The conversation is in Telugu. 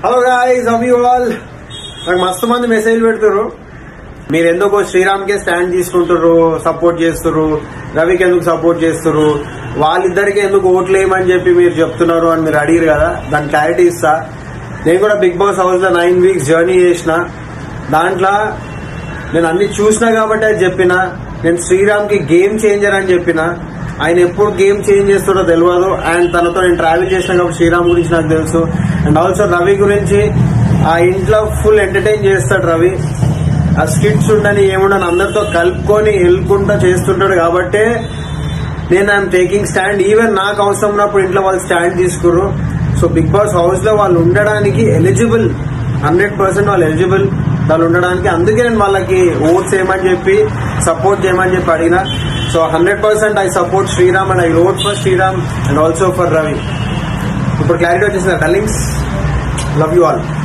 hello guys have you all నాకు మస్తు మంది మెసేజ్ పెడుతుర్రు మీరు ఎందుకు శ్రీరామ్కే స్టాండ్ తీసుకుంటారు సపోర్ట్ చేస్తుర్రు రవికి ఎందుకు సపోర్ట్ చేస్తుర్రు వాళ్ళిద్దరికి ఎందుకు ఓట్లు వేయమని చెప్పి మీరు చెప్తున్నారు అని మీరు అడిగారు కదా దాని క్లారిటీ ఇస్తా నేను కూడా బిగ్ బాస్ హౌస్ లో నైన్ వీక్స్ జర్నీ చేసిన దాంట్లో నేను అన్ని చూసినా కాబట్టి అది చెప్పిన నేను శ్రీరామ్ కి గేమ్ చేంజర్ అని చెప్పిన ఆయన ఎప్పుడు గేమ్ చేంజ్ చేస్తాడో తెలియదు అండ్ తనతో నేను ట్రావెల్ చేసిన కాబట్టి శ్రీరామ్ గురించి నాకు తెలుసు అండ్ ఆల్సో రవి గురించి ఆ ఇంట్లో ఫుల్ ఎంటర్టైన్ చేస్తాడు రవి ఆ స్కిట్స్ ఉండని ఏముండని అందరితో కలుపుకొని వెళ్ళుకుంటా చేస్తుంటాడు కాబట్టే నేను ఐఎమ్ టేకింగ్ స్టాండ్ ఈవెన్ నాకు అవసరం ఉన్నప్పుడు ఇంట్లో వాళ్ళు స్టాండ్ తీసుకుర్రు సో బిగ్ బాస్ హౌస్ లో వాళ్ళు ఉండడానికి ఎలిజిబుల్ హండ్రెడ్ పర్సెంట్ వాళ్ళు ఎలిజిబుల్ వాళ్ళు ఉండడానికి అందుకే నేను వాళ్ళకి ఓట్స్ చేయమని చెప్పి సపోర్ట్ చేయమని చెప్పి అడిగిన so hundred percent I support Sriram and I vote for Sriram and also for Ravi ఇప్పుడు క్లారిటీ వచ్చేసిన డల్లింగ్స్ లవ్ యూ ఆల్